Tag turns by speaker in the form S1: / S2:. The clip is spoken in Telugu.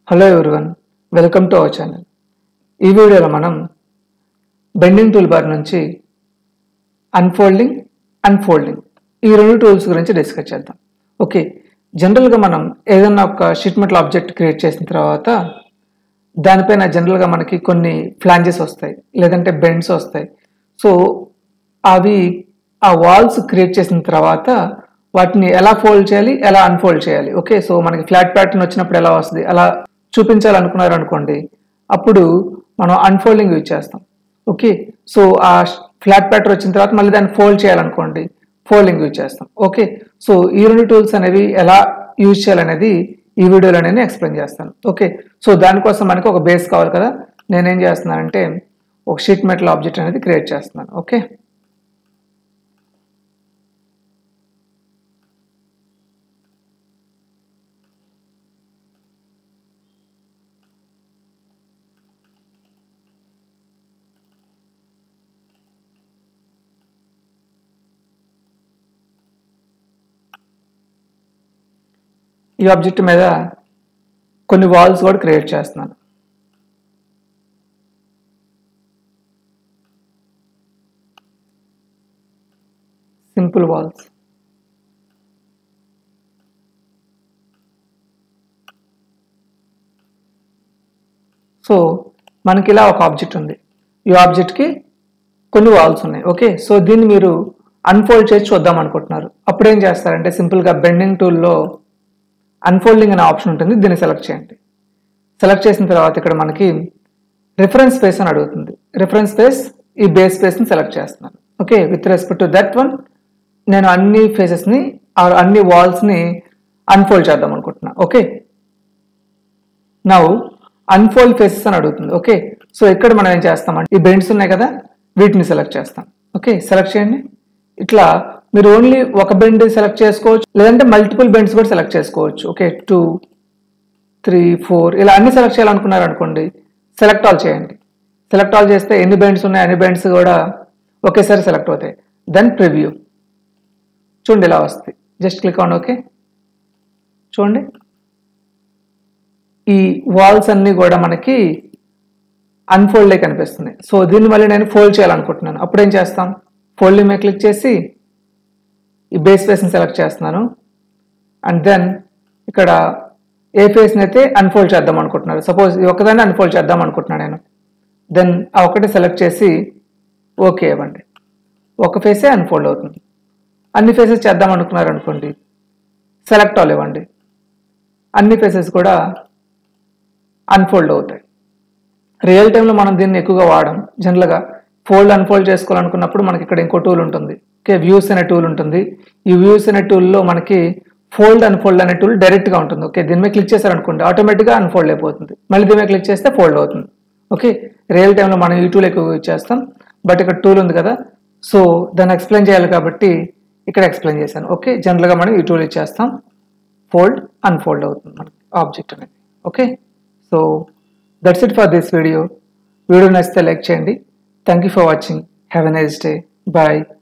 S1: hello everyone welcome to our channel ఈ వీడియోలో మనం బెండింగ్ టూల్ బార్ నుంచి అన్ఫోల్డింగ్ అన్ఫోల్డింగ్ ఈ రెండు టూల్స్ గురించి డిస్కస్ చేద్దాం ఓకే జనరల్గా మనం ఏదైనా ఒక షీట్ మెటల్ ఆబ్జెక్ట్ క్రియేట్ చేసిన తర్వాత దానిపైన జనరల్గా మనకి కొన్ని ఫ్లాంజెస్ వస్తాయి లేదంటే బెండ్స్ వస్తాయి సో అవి ఆ వాల్స్ క్రియేట్ చేసిన తర్వాత వాటిని ఎలా ఫోల్డ్ చేయాలి ఎలా అన్ఫోల్డ్ చేయాలి ఓకే సో మనకి ఫ్లాట్ ప్యాటర్న్ వచ్చినప్పుడు ఎలా వస్తుంది అలా చూపించాలనుకున్నారు అనుకోండి అప్పుడు మనం అన్ఫోల్డింగ్ యూజ్ చేస్తాం ఓకే సో ఆ ఫ్లాట్ ప్యాటర్న్ వచ్చిన తర్వాత మళ్ళీ దాన్ని ఫోల్డ్ చేయాలనుకోండి ఫోల్డింగ్ యూజ్ చేస్తాం ఓకే సో ఈ రెండు టూల్స్ అనేవి ఎలా యూజ్ చేయాలనేది ఈ వీడియోలో నేను ఎక్స్ప్లెయిన్ చేస్తాను ఓకే సో దానికోసం మనకి ఒక బేస్ కావాలి కదా నేనేం చేస్తున్నానంటే ఒక షీట్ మెటల్ ఆబ్జెక్ట్ అనేది క్రియేట్ చేస్తున్నాను ఓకే ఈ ఆబ్జెక్ట్ మీద కొన్ని వాల్స్ కూడా క్రియేట్ చేస్తున్నాను సింపుల్ వాల్స్ సో మనకి ఇలా ఒక ఆబ్జెక్ట్ ఉంది ఈ ఆబ్జెక్ట్కి కొన్ని వాల్స్ ఉన్నాయి ఓకే సో దీన్ని మీరు అన్ఫోల్డ్ చేసి చూద్దాం అనుకుంటున్నారు అప్పుడు ఏం చేస్తారంటే సింపుల్గా బెండింగ్ టూల్లో అన్ఫోల్డింగ్ అనే ఆప్షన్ ఉంటుంది దీన్ని సెలెక్ట్ చేయండి సెలెక్ట్ చేసిన తర్వాత ఇక్కడ మనకి రిఫరెన్స్ స్పేస్ అని అడుగుతుంది రిఫరెన్స్ స్పేస్ ఈ బేస్ స్పేస్ని సెలెక్ట్ చేస్తున్నాను okay with respect to that one నేను అన్ని ఫేసెస్ని అన్ని వాల్స్ని అన్ఫోల్డ్ చేద్దాం అనుకుంటున్నా ఓకే నౌ అన్ఫోల్డ్ ఫేసెస్ అని అడుగుతుంది ఓకే సో ఇక్కడ మనం ఏం చేస్తామంటే ఈ బెండ్స్ ఉన్నాయి కదా వీటిని సెలెక్ట్ చేస్తాం ఓకే సెలెక్ట్ చేయండి ఇట్లా మీరు ఓన్లీ ఒక బెండ్ సెలెక్ట్ చేసుకోవచ్చు లేదంటే మల్టిపుల్ బెండ్స్ కూడా సెలెక్ట్ చేసుకోవచ్చు ఓకే టూ త్రీ ఫోర్ ఇలా అన్ని సెలెక్ట్ చేయాలనుకున్నారు అనుకోండి సెలెక్ట్ ఆల్ చేయండి సెలెక్ట్ ఆల్ చేస్తే ఎన్ని బెండ్స్ ఉన్నాయి అన్ని బెండ్స్ కూడా ఒకేసారి సెలెక్ట్ అవుతాయి దెన్ ప్రివ్యూ చూడండి ఇలా వస్తుంది జస్ట్ క్లిక్ ఆన్ ఓకే చూడండి ఈ వాల్స్ అన్నీ కూడా మనకి అన్ఫోల్డ్ అయి కనిపిస్తుంది సో దీన్ని మళ్ళీ నేను ఫోల్డ్ చేయాలనుకుంటున్నాను అప్పుడు ఏం చేస్తాం ఫోల్డింగ్ మీద క్లిక్ చేసి ఈ బేస్ ఫేస్ని సెలెక్ట్ చేస్తున్నాను అండ్ దెన్ ఇక్కడ ఏ ఫేస్ని అయితే అన్ఫోల్డ్ చేద్దాం అనుకుంటున్నారు సపోజ్ ఈ ఒక్కదాన్ని అన్ఫోల్డ్ చేద్దాం అనుకుంటున్నాను నేను దెన్ ఆ ఒకటి సెలెక్ట్ చేసి ఓకే ఇవ్వండి ఒక ఫేసే అన్ఫోల్డ్ అవుతుంది అన్ని ఫేసెస్ చేద్దాం అనుకున్నారు అనుకోండి సెలెక్ట్ ఆల్ ఇవ్వండి అన్ని ఫేసెస్ కూడా అన్ఫోల్డ్ అవుతాయి రియల్ టైంలో మనం దీన్ని ఎక్కువగా వాడడం జనరల్గా ఫోల్డ్ అన్ఫోల్డ్ చేసుకోవాలనుకున్నప్పుడు మనకి ఇక్కడ ఇంకో టూల్ ఉంటుంది ఓకే వ్యూస్ అనే టూల్ ఉంటుంది ఈ వ్యూస్ అనే టూల్లో మనకి ఫోల్డ్ అన్ఫోల్డ్ అనే టూల్ డైరెక్ట్గా ఉంటుంది ఓకే దీని మీద క్లిక్ చేశారనుకోండి ఆటోమేటిక్గా అన్ఫోల్డ్ అయిపోతుంది మళ్ళీ దీని మీద క్లిక్ చేస్తే ఫోల్డ్ అవుతుంది ఓకే రియల్ టైంలో మనం ఈ టూల్ ఎక్కువ యూజ్ చేస్తాం బట్ ఇక్కడ టూల్ ఉంది కదా సో దాన్ని ఎక్స్ప్లెయిన్ చేయాలి కాబట్టి ఇక్కడ ఎక్స్ప్లెయిన్ చేశాను ఓకే జనరల్గా మనం ఈ టూల్ ఇచ్చేస్తాం ఫోల్డ్ అన్ఫోల్డ్ అవుతుంది మనకి ఆబ్జెక్ట్ అనేది okay so that's it for this video video నచ్చితే లైక్ చేయండి thank you for watching have a nice day bye